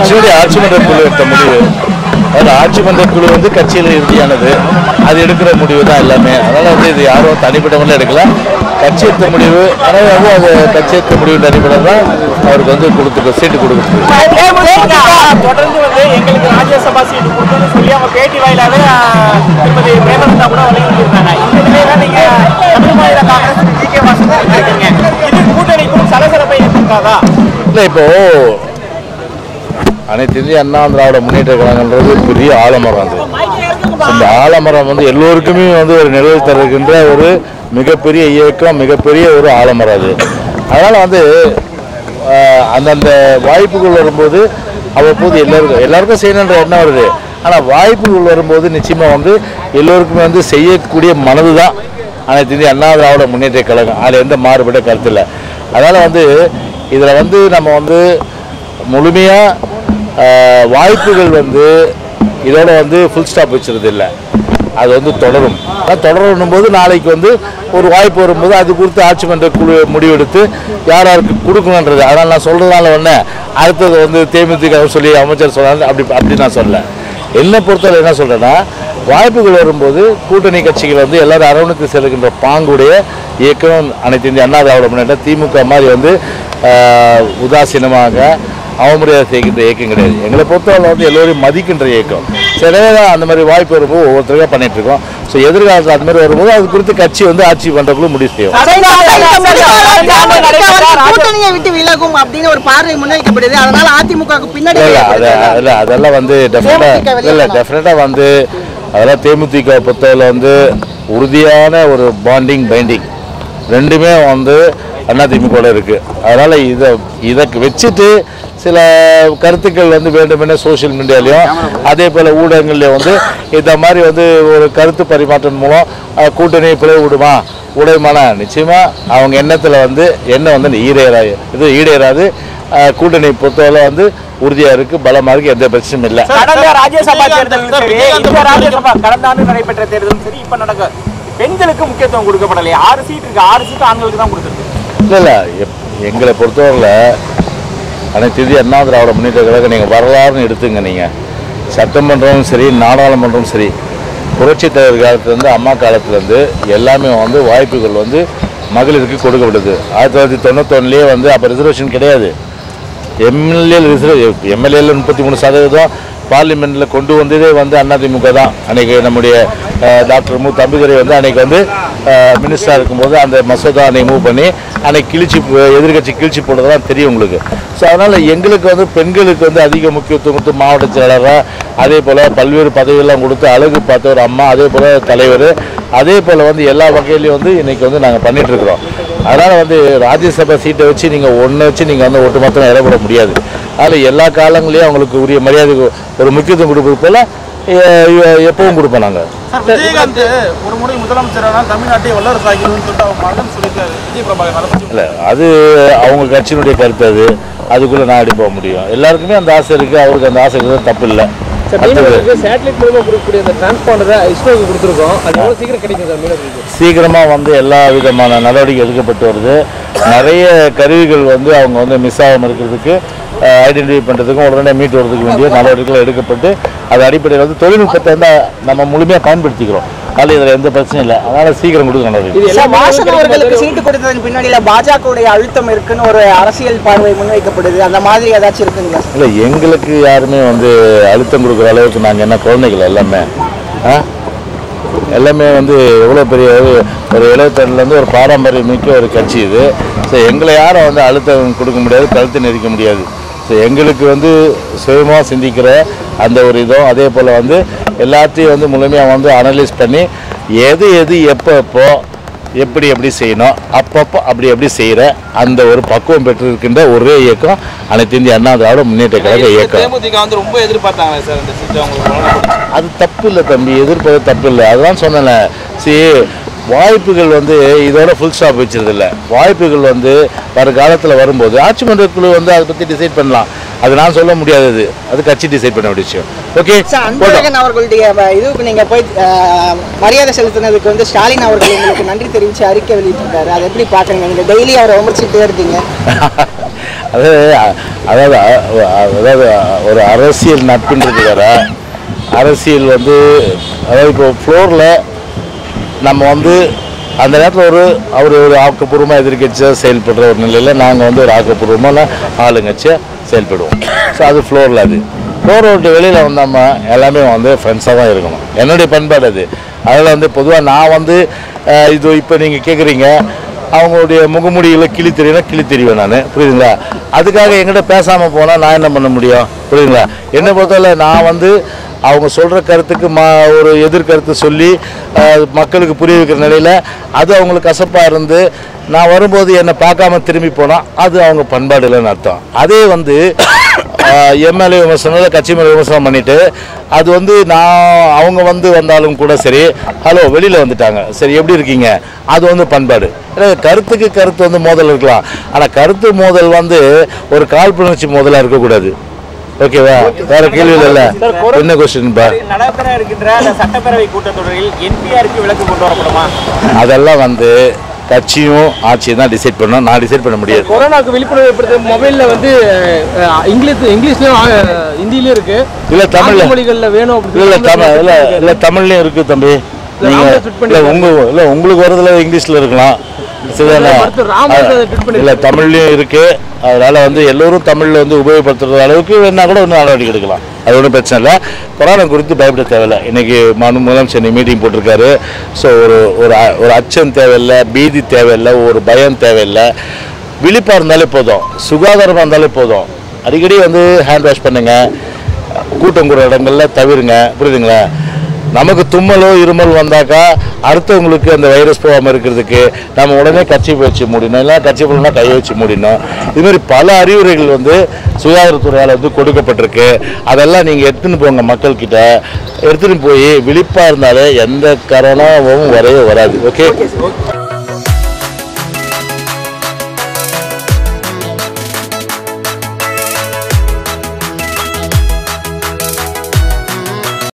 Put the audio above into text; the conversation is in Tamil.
கட்சியுடைய ஆட்சி மன்ற குழு எடுத்த முடிவு அது ஆட்சி மன்ற குழு வந்து கட்சியில் இறுதியானது அது எடுக்கிற முடிவு தான் எல்லாமே அதனால வந்து இது யாரும் தனிப்பட்ட முறையில் எடுக்கல கட்சி எடுத்த முடிவு ஆனால் வந்து அது கட்சி எடுத்த முடிவு அடிப்படையில் தான் அவருக்கு வந்து கொடுத்துருக்கு சீட்டு கொடுக்குறது தேமுதிக தொடர்ந்து வந்து எங்களுக்கு ராஜ்யசபா சீட்டு கொடுக்கணும்னு சொல்லி அவங்க பேட்டி வாயிலாக ஆஹ், திருமதி பிரேமலதா கூட வலியுறுத்திருந்தாங்க இந்த நிலையில நீங்க தமிழ் மாநில காங்கிரஸ் ஜி கே வாசன் இருக்கீங்க இது கூட்டணிக்கும் சலசலப்பை ஏற்படுத்தாதா இல்லை இப்போ அனைத்து இந்திய அண்ணா திராவிட முன்னேற்ற கழகம்ன்றது பெரிய ஆலமரம் அது அந்த ஆலமரம் வந்து எல்லோருக்குமே வந்து ஒரு நிழல் தருகின்ற ஒரு மிகப்பெரிய இயக்கம் மிகப்பெரிய ஒரு ஆலமரம் அது அதனால் வந்து ஆஹ், அந்தந்த வாய்ப்புகள் வரும்போது அவ்வப்போது எல்லாருக்கும் எல்லாருக்கும் செய்யணுன்ற எண்ணம் வருது ஆனால் வாய்ப்புகள் வரும்போது நிச்சயமாக வந்து எல்லோருக்குமே வந்து செய்யக்கூடிய மனது தான் அனைத்து இந்திய அண்ணா திராவிட முன்னேற்ற கழகம் அதில் எந்த மாறுபட்ட கருத்து இல்லை அதனால் வந்து இதில் வந்து நம்ம வந்து முழுமையாக வாய்ப்புகள் வந்து இதோட வந்து ஃபுல் ஸ்டாப் வச்சுறது இல்லை அது வந்து தொடரும் ஆனால் தொடரணும் போது நாளைக்கு வந்து ஒரு வாய்ப்பு வரும்போது அது குறித்து ஆட்சி மன்ற குழு முடிவெடுத்து யார் யாருக்கு கொடுக்கணுன்றது அதனால் நான் சொல்கிறதுனால ஒன்று அடுத்தது வந்து தேமுதிக சொல்லி அமைச்சர் சொன்னாங்க அப்படி அப்படி நான் சொல்லலை என்னை பொறுத்தவரை என்ன சொல்கிறேன்னா வாய்ப்புகள் வரும்போது கூட்டணி கட்சிகள் வந்து எல்லாரும் அரவணைத்து செல்கின்ற பாங்குடைய இயக்கம் அனைத்து இந்திய அண்ணா திராவிட முன்னேற்ற திமுக மாதிரி வந்து ஆஹ், உதாசீனமாக அவமரியாதை செய்கின்ற இயக்கம் கிடையாது எங்களை பொறுத்தவரை வந்து எல்லோரையும் மதிக்கின்ற இயக்கம் சில அந்த மாதிரி வாய்ப்பு வரும்போது ஒவ்வொருத்தருக்காக பண்ணிட்டு இருக்கோம் ஸோ எதிர்காலத்தில் அது மாதிரி வரும்போது அது குறித்து கட்சி வந்து ஆட்சி பண்ணுறக்குள்ள முடிவு செய்யும் கூட்டணியை விட்டு விலகும் அப்படின்னு ஒரு பார்வை முன்வைக்கப்படுது அதனால அதிமுக பின்னாடி இல்லை இல்லை அது இல்லை அதெல்லாம் வந்து டெஃபினட்டாக தேமுதிக இல்லை டெஃபினட்டாக வந்து அதெல்லாம் தேமுதிக புத்தகத்தில் வந்து உறுதியான ஒரு பாண்டிங் பைண்டிங் ரெண்டுமே வந்து அதிமுகவோட இருக்குது அதனால் இதை இதை வச்சுட்டு சில கருத்துக்கள் வந்து வேண்டுமெனே சோஷியல் மீடியாலையும் அதே போல் ஊடகங்கள்லையும் வந்து இந்த மாதிரி வந்து ஒரு கருத்து பரிமாற்றம் மூலம் அஹ், கூட்டணி பிளவு விடுமா உடையமான நிச்சயமாக அவங்க எண்ணத்தில் வந்து எண்ணம் வந்து ஈடேறாது இது ஈடேறாது அஹ், கூட்டணி பொறுத்தவரை வந்து உறுதியாக இருக்குது பலமாக இருக்குது எந்த பிரச்சனையும் இல்லை கடந்த ராஜ்யசபா தேர்தலும் சரி இந்த ராஜ்யசபா கடந்த ஆண்டு நடைபெற்ற தேர்தலும் சரி இப்ப நடக்க பெண்களுக்கு முக்கியத்துவம் கொடுக்கப்படலையே ஆறு சீட் இருக்கு ஆறு சீட் ஆண்களுக்கு தான் கொடுத்துருக்கு இல்லை இல்லை எப்- எங்களை பொறுத்தவரையில் அனைத்து இந்திய அண்ணா திராவிட முன்னேற்ற கழகம் நீங்கள் வரலாறுன்னு எடுத்துங்க நீங்கள் சட்டமன்றமும் சரி நாடாளுமன்றமும் சரி புரட்சித் தலைவர் காலத்துலேருந்து அம்மா காலத்துலேருந்து எல்லாமே வந்து வாய்ப்புகள் வந்து மகளிருக்கு கொடுக்கப்படுது ஆயிரத்தி தொள்ளாயிரத்தி தொண்ணூத்தொன்னுலேயே வந்து அப்போ ரிசர்வேஷன் கிடையாது எம்எல்ஏ ரிசர்வ் எம்எல்ஏல முப்பத்தி மூணு சதவீதம் பார்லிமெண்ட்டில் கொண்டு வந்ததே வந்து அதிமுக தான் அன்னைக்கு நம்முடைய அஹ், டாக்டர் மு தம்பிதுரை வந்து அன்னைக்கு வந்து மினிஸ்டராக இருக்கும்போது அந்த மசோதா அன்னைக்கு மூவ் பண்ணி அன்னைக்கு கிழிச்சு போ- எதிர்க்கட்சி கிழிச்சு போடுறதெல்லாம் தெரியும் உங்களுக்கு ஸோ அதனால் எங்களுக்கு வந்து பெண்களுக்கு வந்து அதிக முக்கியத்துவம் கொடுத்து மாவட்ட செயலாளராக அதே போல் பல்வேறு பதவியெல்லாம் கொடுத்து அழகு பார்த்த ஒரு அம்மா அதே போல் தலைவர் அதே போல் வந்து எல்லா வகையிலையும் வந்து இன்னைக்கு வந்து நாங்கள் பண்ணிட்டு இருக்கிறோம் அதனால் வந்து ராஜ்யசபா சீட்டை வச்சு நீங்கள் ஒன்றை வச்சு நீங்கள் வந்து ஒட்டுமொத்தமாக இடப்பட முடியாது அதில் எல்லா காலங்களையும் அவங்களுக்கு உரிய மரியாதை ஒரு முக்கியத்துவம் கொடுப்பது போல் எ- எ- எப்பவும் கொடுப்போம் நாங்கள் சார் விஜயகாந்த் ஒரு முறை முதலமைச்சரான தமிழ்நாட்டை வல்லரசு ஆக்கணும்னு சொல்லிட்டு அவங்க மகன் சொல்லியிருக்காரு விஜய் பிரபாகர் அதை பத்தி இல்லை அது அவங்க கட்சியினுடைய கருத்து அது அதுக்குள்ளே நான் அடி போக முடியும் எல்லாருக்குமே அந்த ஆசை இருக்குது அவருக்கு அந்த ஆசை இருக்குது தப்பு இல்லை அடுத்தது சேட்டலைட் மூலமா கொடுக்கக்கூடிய அந்த டிரான்ஸ்பாண்டரை இஸ்ரோக்கு கொடுத்துருக்கோம் அது எவ்வளவு சீக்கிரம் கிடைக்கும் சார் மீனவர்களுக்கு சீக்கிரமாக வந்து எல்லா விதமான நடவடிக்கை எடுக்கப்பட்டு வருது நிறைய கருவிகள் வந்து அவங்க வந்து மிஸ் ஆகாமல் இருக்கிறதுக்கு ஐடென்டிஃபை பண்ணுறதுக்கும் உடனே மீட்டு வரதுக்கு வேண்டிய நடவடிக்கைகள் எடுக்கப்பட்டு அது அடிப்படையில் வந்து தொழில்நுட்பத்தை வந்து நம்ம முழுமையாக பயன்படுத்திக்கிறோம் அதில் இதில் எந்த பிரச்சனையும் இல்லை அதனால் சீக்கிரம் கொடுக்க நடவடிக்கை சார், வாசன் அவர்களுக்கு சீட்டு கொடுத்ததன் பின்னாடியில பாஜகவுடைய அழுத்தம் இருக்குன்னு ஒரு அரசியல் பார்வை முன்வைக்கப்படுது அந்த மாதிரி ஏதாச்சும் இருக்குங்களா இல்லை எங்களுக்கு யாருமே வந்து அழுத்தம் கொடுக்குற அளவுக்கு நாங்கள் என்ன குழந்தைகள் எல்லாமே ஆ எல்லாமே வந்து எவ்வளோ பெரிய ஒரு ஒரு இளையத்தன்லேருந்து ஒரு பாரம்பரியம் மிக்க ஒரு கட்சி இது ஸோ எங்களை யாரும் வந்து அழுத்தம் கொடுக்க முடியாது கழுத்து நெரிக்க முடியாது ஸோ எங்களுக்கு வந்து சுயமாக சிந்திக்கிற அந்த ஒரு இதுவும் அதே போல் வந்து எல்லாத்தையும் வந்து முழுமையாக வந்து அனலைஸ் பண்ணி எது எது எப்போ எப்போ எப்படி எப்படி செய்யணும் அப்பப்போ அப்படி எப்படி செய்கிற அந்த ஒரு பக்குவம் பெற்றிருக்கின்ற ஒரே இயக்கம் அனைத்து இந்திய அண்ணா திராவிட முன்னேற்ற கழக இயக்கம் தேமுதிக வந்து ரொம்ப எதிர்பார்த்தாங்க சார் இந்த சீட்டை அவங்களுக்கு அது தப்பு இல்லை தம்பி எதிர்ப்பது தப்பு இல்லை அதுதான் சொன்னேன் சரி வாய்ப்புகள் வந்து இதோட ஃபுல் ஸ்டாப் வச்சிருதில்ல வாய்ப்புகள் வந்து வருங்காலத்தில் வரும்போது ஆட்சி மன்ற குழு வந்து அதை பற்றி டிசைட் பண்ணலாம் அது நான் சொல்ல முடியாதது அது கட்சி டிசைட் பண்ண வேண்டிய விஷயம் ஓகே சார் அன்பழகன் அவர்களுடைய வ- இதுக்கு நீங்க போய் அஹ், மரியாதை செலுத்தினதுக்கு வந்து ஸ்டாலின் அவர்கள் உங்களுக்கு நன்றி தெரிவித்து அறிக்கை வெளியிட்டிருக்காரு அதை எப்படி பாக்குறீங்க நீங்க டெய்லி அவரை விமர்சிட்டே இருக்கீங்க அதாவது அ- அதாவது அ- அ- அதாவது ஒரு அரசியல் நட்புன்றது வேற அரசியல் வந்து அதாவது இப்போ ஃப்ளோரில் நம்ம வந்து அந்த நேரத்தில் ஒரு அவர் ஒரு ஆக்கப்பூர்வமாக எதிர்கட்சியாக செயல்படுற ஒரு நிலையில் நாங்கள் வந்து ஒரு ஆக்கப்பூர்வமான ஆளுங்கட்சியாக செயல்படுவோம் ஸோ அது ஃப்ளோரில் அது ஃப்ளோர் விட்டு வெளியில் வந்து நம்ம எல்லாமே வந்து ஃப்ரெண்ட்ஸாக தான் இருக்கணும் என்னுடைய பண்பாடு அது அதில் வந்து பொதுவாக நான் வந்து அஹ், இது இப்போ நீங்கள் கேட்குறீங்க அவங்களுடைய முகமுடிகளை கிளி தெரியும்னா கிளி தெரிவேன் நான் புரியுதுங்களா அதுக்காக என்கிட்ட பேசாமல் போனால் நான் என்ன பண்ண முடியும் புரியுதுங்களா என்னை பொறுத்தவரை நான் வந்து அவங்க சொல்கிற கருத்துக்கு மா ஒரு எதிர்கருத்து சொல்லி அஹ், மக்களுக்கு புரிய வைக்கிற நிலையில் அது அவங்களுக்கு கசப்பாக இருந்து நான் வரும்போது என்னை பார்க்காம திரும்பி போனால் அது அவங்க பண்பாடு இல்லைன்னு அர்த்தம் அதே வந்து எம்எல்ஏ விமர்சனம் இல்லை கட்சி மேலே விமர்சனம் பண்ணிட்டு அது வந்து நான் அவங்க வந்து வந்தாலும் கூட சரி ஹலோ வெளியில் வந்துட்டாங்க சரி எப்படி இருக்கீங்க அது வந்து பண்பாடு ஏன்னா கருத்துக்கு கருத்து வந்து மோதல் இருக்கலாம் ஆனால் கருத்து மோதல் வந்து ஒரு காழ்ப்புணர்ச்சி மோதலாக இருக்கக்கூடாது ஓகேவா வேற கேள்வி இல்லைல்ல என்ன கொஸ்டின்பா நடைபெற இருக்கின்ற அந்த சட்டப்பேரவை கூட்டத்தொடரில் என்பிஆருக்கு விலக்கு கொண்டு வரப்படுமா அதெல்லாம் வந்து கட்சியும் ஆட்சியும் தான் டிசைட் பண்ணணும் நான் டிசைட் பண்ண முடியாது கொரோனாக்கு விழிப்புணர்வு ஏற்படுத்த மொபைல்ல வந்து அஹ், இங்கிலீஷ் இங்கிலீஷ்லயும் ஆ- ஹிந்திலயும் இருக்கு இல்ல தமிழ்ல ஆங்கில மொழிகள்ல வேணும் இல்ல இல்ல தமிழ் இல்ல இல்ல தமிழ்லயும் இருக்கு தம்பி நீங்க ராமதாஸ் tweet இல்ல உங்க இல்ல உங்களுக்கு வரதுல இங்கிலீஷ்ல இருக்கலாம் சரிதானே அடுத்து ராமதாஸ் அதை tweet பண்ணிருக்காரு. இல்ல தமிழ்லயும் இருக்கு அதனால வந்து எல்லோரும் தமிழ்ல வந்து உபயோகப்படுத்துற அளவுக்கு வேணா கூட இன்னும் நடவடிக்கை எடுக்கலாம் அது ஒன்றும் பிரச்சனை இல்லை கொரோனா குறித்து பயப்பட தேவையில்லை இன்னைக்கு மனு முதலமைச்சர் சென்னை மீட்டிங் போட்டிருக்காரு ஸோ ஒரு ஒரு அ- ஒரு அச்சம் தேவையில்லை பீதி தேவையில்லை ஒரு பயம் தேவையில்லை விழிப்பாக இருந்தாலே போதும் சுகாதாரமாக இருந்தாலே போதும் அடிக்கடி வந்து ஹேண்ட் வாஷ் பண்ணுங்க கூட்டம் கூற இடங்கள்ல தவிருங்க புரியுதுங்களா நமக்கு தும்மலோ இருமல் வந்தாக்கா அடுத்தவங்களுக்கு அந்த வைரஸ் போகாமல் இருக்கிறதுக்கு நம்ம உடனே கட்சி வச்சு மூடினோம் இல்லை கட்சி போடணும்னா கையை வச்சு மூடினோம் இது மாதிரி பல அறிவுரைகள் வந்து சுகாதாரத்துறையால் வந்து கொடுக்கப்பட்டிருக்கு அதெல்லாம் நீங்கள் எடுத்துன்னு போங்க மக்கள்கிட்ட எடுத்துன்னு போய் விழிப்பாக இருந்தாலே எந்த கரோனாவும் வரவே வராது ஓகே